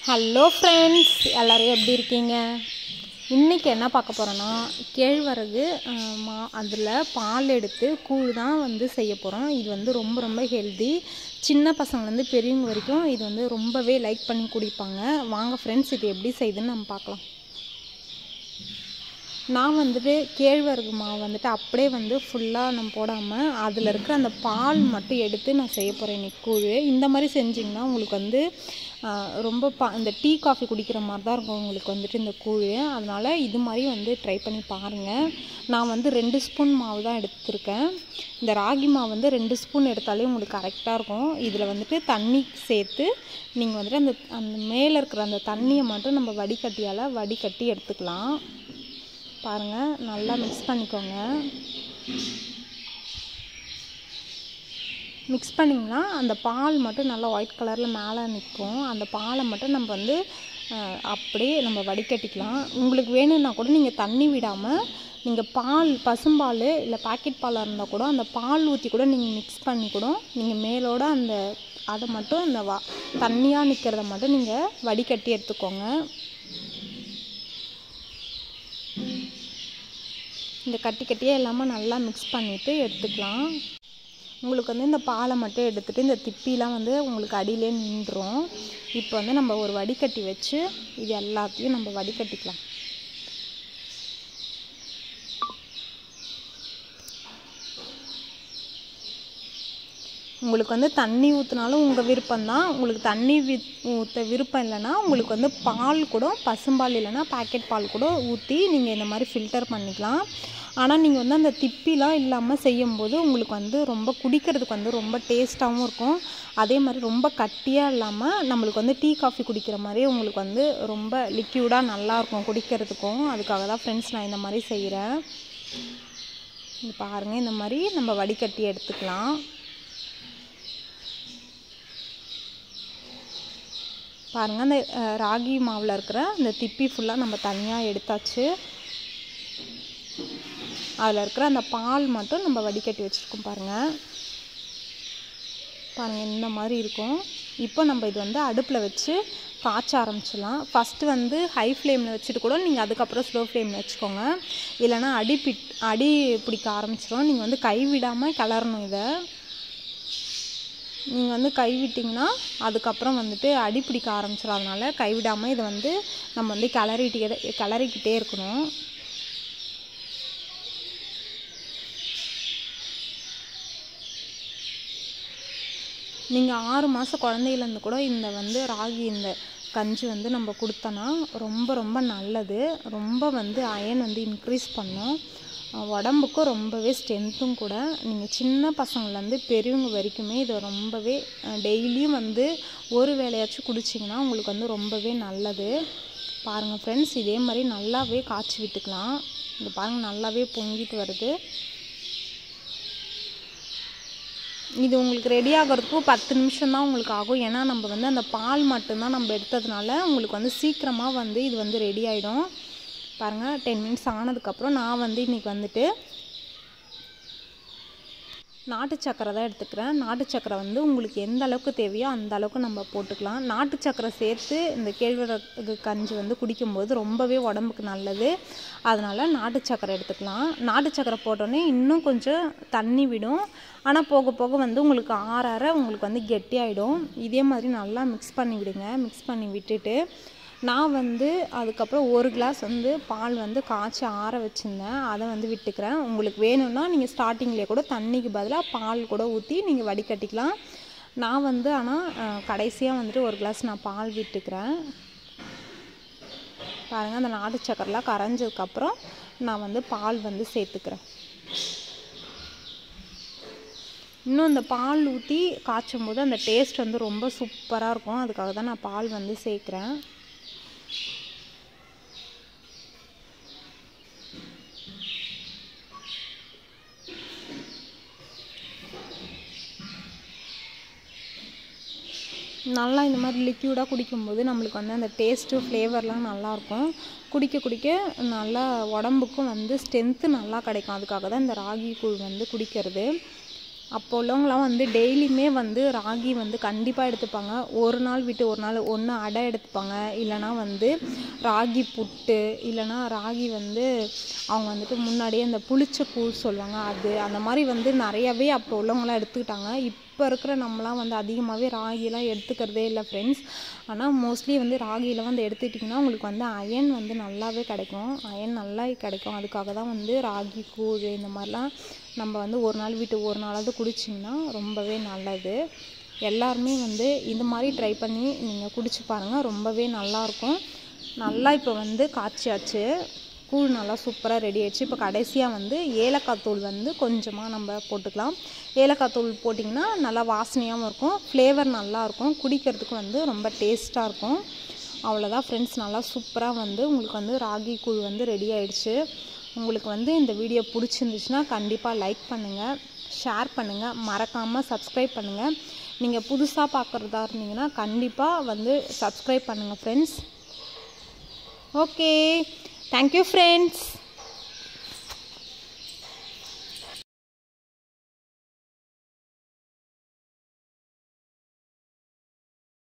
hello friends எல்லோரும் எப்படி இருக்கீங்க இன்றைக்கி என்ன பார்க்க போகிறோன்னா கேழ்வரகு அஹ், மா அதில் பால் எடுத்து கூழ் தான் வந்து செய்ய போகிறோம் இது வந்து ரொம்ப ரொம்ப ஹெல்தி சின்ன பசங்கள்லேருந்து பெரியவங்க வரைக்கும் இது வந்து ரொம்பவே லைக் பண்ணி குடிப்பாங்க வாங்க ஃப்ரெண்ட்ஸ் இது எப்படி செய்யுதுன்னு நம்ம பார்க்கலாம் நான் வந்துட்டு கேழ்வரகு மாவு வந்துட்டு அப்படியே வந்து ஃபுல்லாக நம்ம போடாமல் அதில் இருக்கிற அந்த பால் மட்டும் எடுத்து நான் செய்ய போகிறேன் இன்னைக்கு கூழ் இந்த மாதிரி செஞ்சிங்கன்னா உங்களுக்கு வந்து ஆஹ், ரொம்ப பா இந்த டீ காஃபி குடிக்கிற மாதிரி தான் இருக்கும் உங்களுக்கு வந்துட்டு இந்த கூழ் அதனால் இது மாதிரி வந்து ட்ரை பண்ணி பாருங்கள் நான் வந்து ரெண்டு ஸ்பூன் மாவு தான் எடுத்திருக்கேன் இந்த ராகி மாவு வந்து ரெண்டு ஸ்பூன் எடுத்தாலே உங்களுக்கு கரெக்டாக இருக்கும் இதில் வந்துட்டு தண்ணி சேர்த்து நீங்கள் வந்துட்டு அந்த அந்த மேலே இருக்கிற அந்த தண்ணியை மட்டும் நம்ம வடிகட்டியால் வடிகட்டி எடுத்துக்கலாம் பாருங்கள் நல்லா மிக்ஸ் பண்ணிக்கோங்க மிக்ஸ் பண்ணிங்கன்னா அந்த பால் மட்டும் நல்லா ஒயிட் கலரில் மேலே நிற்கும் அந்த பாலை மட்டும் நம்ம வந்து அஹ், அப்படியே நம்ம வடிகட்டிக்கலாம் உங்களுக்கு வேணும்னா கூட நீங்கள் தண்ணி விடாமல் நீங்கள் பால் பசும்பால் இல்லை பாக்கெட் பாலாக இருந்தால் கூட அந்த பால் ஊற்றி கூட நீங்கள் மிக்ஸ் பண்ணி கூட நீங்கள் மேலோட அந்த அதை மட்டும் அந்த வா தண்ணியாக நிற்கிறத மட்டும் நீங்கள் வடிகட்டி எடுத்துக்கோங்க இந்த கட்டி கட்டியாக இல்லாமல் நல்லா மிக்ஸ் பண்ணிவிட்டு எடுத்துக்கலாம் உங்களுக்கு வந்து இந்த பாலை மட்டும் எடுத்துகிட்டு இந்த திப்பிலாம் வந்து உங்களுக்கு அடியிலே நின்றுடும் இப்போ வந்து நம்ம ஒரு வடிகட்டி வச்சு இது எல்லாத்தையும் நம்ம வடிகட்டிக்கலாம் உங்களுக்கு வந்து தண்ணி ஊற்றினாலும் உங்கள் விருப்பம்தான் உங்களுக்கு தண்ணி வி ஊற்ற விருப்பம் இல்லைன்னா உங்களுக்கு வந்து பால் கூட பசும்பால் இல்லைன்னா பாக்கெட் பால் கூட ஊற்றி நீங்கள் இந்த மாதிரி ஃபில்டர் பண்ணிக்கலாம் ஆனால் நீங்கள் வந்து அந்த திப்பிலாம் இல்லாமல் செய்யும்போது உங்களுக்கு வந்து ரொம்ப குடிக்கிறதுக்கு வந்து ரொம்ப டேஸ்ட்டாகவும் இருக்கும் அதே மாதிரி ரொம்ப கட்டியாக இல்லாமல் நம்மளுக்கு வந்து டீ காஃபி குடிக்கிற மாதிரி உங்களுக்கு வந்து ரொம்ப லிக்யூடாக நல்லாயிருக்கும் குடிக்கிறதுக்கும் அதுக்காக தான் ஃப்ரெண்ட்ஸ் நான் இந்த மாதிரி செய்கிறேன் இது பாருங்கள் இந்த மாதிரி நம்ம வடிகட்டி எடுத்துக்கலாம் பாருங்கள் அந்த அஹ், ராகி மாவில் இருக்கிற அந்த திப்பி ஃபுல்லாக நம்ம தனியாக எடுத்தாச்சு அதில் இருக்கிற அந்த பால் மட்டும் நம்ம வடிகட்டி வச்சுருக்கோம் பாருங்கள் பாருங்கள் இந்த மாதிரி இருக்கும் இப்போ நம்ம இது வந்து அடுப்பில் வச்சு காய்ச்ச ஆரம்பிச்சிடலாம் ஃபஸ்ட்டு வந்து ஹை ஃப்ளேமில் வச்சுட்டு கூட நீங்கள் அதுக்கப்புறம் ஸ்லோ ஃப்ளேமில் வச்சுக்கோங்க இல்லைன்னா அடி பிட் அடி பிடிக்க ஆரம்பிச்சிடும் நீங்கள் வந்து கை விடாமல் கிளறணும் இதை நீங்கள் வந்து கைவிட்டிங்கன்னா அதுக்கப்புறம் வந்துட்டு அடி பிடிக்க ஆரம்பிச்சிடும் அதனால கைவிடாமல் இதை வந்து நம்ம வந்து கிளறிட்டே கிளறிக்கிட்டே இருக்கணும் நீங்கள் ஆறு மாத குழந்தையிலேருந்து கூட இந்த வந்து ராகி இந்த கஞ்சி வந்து நம்ம கொடுத்தோன்னா ரொம்ப ரொம்ப நல்லது ரொம்ப வந்து அயன் வந்து இன்க்ரீஸ் பண்ணும் அஹ் உடம்புக்கும் ரொம்பவே ஸ்ட்ரென்த்தும் கூட நீங்கள் சின்ன பசங்கள்லேருந்து பெரியவங்க வரைக்குமே இது ரொம்பவே டெய்லியும் வந்து ஒரு வேளையாச்சும் குடிச்சிங்கன்னா உங்களுக்கு வந்து ரொம்பவே நல்லது பாருங்கள் ஃப்ரெண்ட்ஸ் இதே மாதிரி நல்லாவே காய்ச்சி விட்டுக்கலாம் இங்கே பாருங்கள் நல்லாவே பொங்கிட்டு வருது இது உங்களுக்கு ரெடி ஆகிறதுக்கும் பத்து நிமிஷம் தான் உங்களுக்கு ஆகும் ஏன்னா நம்ம வந்து அந்த பால் மட்டும்தான் நம்ம எடுத்ததுனால உங்களுக்கு வந்து சீக்கிரமாக வந்து இது வந்து ரெடி ஆகிடும் பாருங்கள் டென் மினிட்ஸ் ஆனதுக்கப்புறம் நான் வந்து இன்றைக்கி வந்துட்டு நாட்டு சக்கரை தான் எடுத்துக்கிறேன் நாட்டு சக்கரை வந்து உங்களுக்கு எந்த அளவுக்கு தேவையோ அந்த அளவுக்கு நம்ம போட்டுக்கலாம் நாட்டு சக்கரை சேர்த்து இந்த கேழ்வரகு கஞ்சி வந்து குடிக்கும்போது ரொம்பவே உடம்புக்கு நல்லது அதனால் நாட்டு சக்கரை எடுத்துக்கலாம் நாட்டு சக்கரை போட்டோன்னே இன்னும் கொஞ்சம் தண்ணி விடும் ஆனால் போக போக வந்து உங்களுக்கு ஆற ஆற உங்களுக்கு வந்து கெட்டியாயிடும் இதே மாதிரி நல்லா மிக்ஸ் பண்ணி விடுங்க மிக்ஸ் பண்ணி விட்டுட்டு நான் வந்து அதுக்கப்புறம் ஒரு கிளாஸ் வந்து பால் வந்து காய்ச்சி ஆற வச்சுருந்தேன் அதை வந்து விட்டுக்கிறேன் உங்களுக்கு வேணும்னா நீங்கள் ஸ்டார்டிங்லேயே கூட தண்ணிக்கு பதிலாக பால் கூட ஊற்றி நீங்கள் வடிகட்டிக்கலாம் நான் வந்து ஆனால் கடைசியாக வந்துட்டு ஒரு கிளாஸ் நான் பால் விட்டுக்கிறேன் பாருங்கள் அந்த நாட்டு சக்கரெலாம் கரைஞ்சதுக்கப்புறம் நான் வந்து பால் வந்து சேர்த்துக்கிறேன் இன்னும் இந்த பால் ஊற்றி காய்ச்சும் போது அந்த டேஸ்ட் வந்து ரொம்ப சூப்பராக இருக்கும் அதுக்காக தான் நான் பால் வந்து சேர்க்குறேன் நல்லா இந்த மாதிரி லிக்யூடாக குடிக்கும்போது நம்மளுக்கு வந்து அந்த டேஸ்ட்டு ஃப்ளேவர்லாம் நல்லாயிருக்கும் குடிக்க குடிக்க நல்லா உடம்புக்கும் வந்து ஸ்ட்ரென்த்து நல்லா கிடைக்கும் அதுக்காக தான் இந்த ராகி கூழ் வந்து குடிக்கிறது அப்போ உள்ளவங்களாம் வந்து டெய்லியுமே வந்து ராகி வந்து கண்டிப்பாக எடுத்துப்பாங்க ஒரு நாள் விட்டு ஒரு நாள் ஒன்று அடை எடுத்துப்பாங்க இல்லைனா வந்து ராகி புட்டு இல்லைனா ராகி வந்து அவங்க வந்துட்டு முன்னாடியே அந்த புளிச்ச கூழ் சொல்லுவாங்க அது அந்த மாதிரி வந்து நிறையவே அப்போ உள்ளவங்களாம் எடுத்துக்கிட்டாங்க இப்போ இருக்கிற நம்மலாம் வந்து அதிகமாகவே ராகிலாம் எடுத்துக்கிறதே இல்லை ஃப்ரெண்ட்ஸ் ஆனால் மோஸ்ட்லி வந்து ராகியில் வந்து எடுத்துக்கிட்டிங்கன்னா உங்களுக்கு வந்து அயன் வந்து நல்லாவே கிடைக்கும் அயன் நல்லா கிடைக்கும் அதுக்காக தான் வந்து ராகி கூழ் இந்த மாதிரிலாம் நம்ம வந்து ஒரு நாள் விட்டு ஒரு நாளாவது குடிச்சிங்கன்னா ரொம்பவே நல்லது எல்லாருமே வந்து இந்த மாதிரி ட்ரை பண்ணி நீங்கள் குடிச்சு பாருங்கள் ரொம்பவே நல்லாயிருக்கும் நல்லா இப்போ வந்து காய்ச்சியாச்சு கூழ் நல்லா சூப்பராக ரெடி ஆயிடுச்சு இப்போ கடைசியாக வந்து ஏலக்காய் தூள் வந்து கொஞ்சமாக நம்ம போட்டுக்கலாம் ஏலக்காய் தூள் போட்டிங்கன்னா நல்லா வாசனையாகவும் இருக்கும் ஃப்ளேவர் நல்லாயிருக்கும் குடிக்கிறதுக்கு வந்து ரொம்ப டேஸ்ட்டாக இருக்கும் அவ்வளோதான் ஃப்ரெண்ட்ஸ் நல்லா சூப்பராக வந்து உங்களுக்கு வந்து ராகி கூழ் வந்து ரெடி ஆயிடுச்சு உங்களுக்கு வந்து இந்த வீடியோ பிடிச்சிருந்துச்சுன்னா கண்டிப்பாக லைக் பண்ணுங்கள் ஷேர் பண்ணுங்கள் மறக்காமல் சப்ஸ்கிரைப் பண்ணுங்கள் நீங்கள் புதுசாக பார்க்குறதா இருந்தீங்கன்னா கண்டிப்பாக வந்து சப்ஸ்கிரைப் பண்ணுங்கள் ஃப்ரெண்ட்ஸ் ஓகே தேங்க்யூ ஃப்ரெண்ட்ஸ்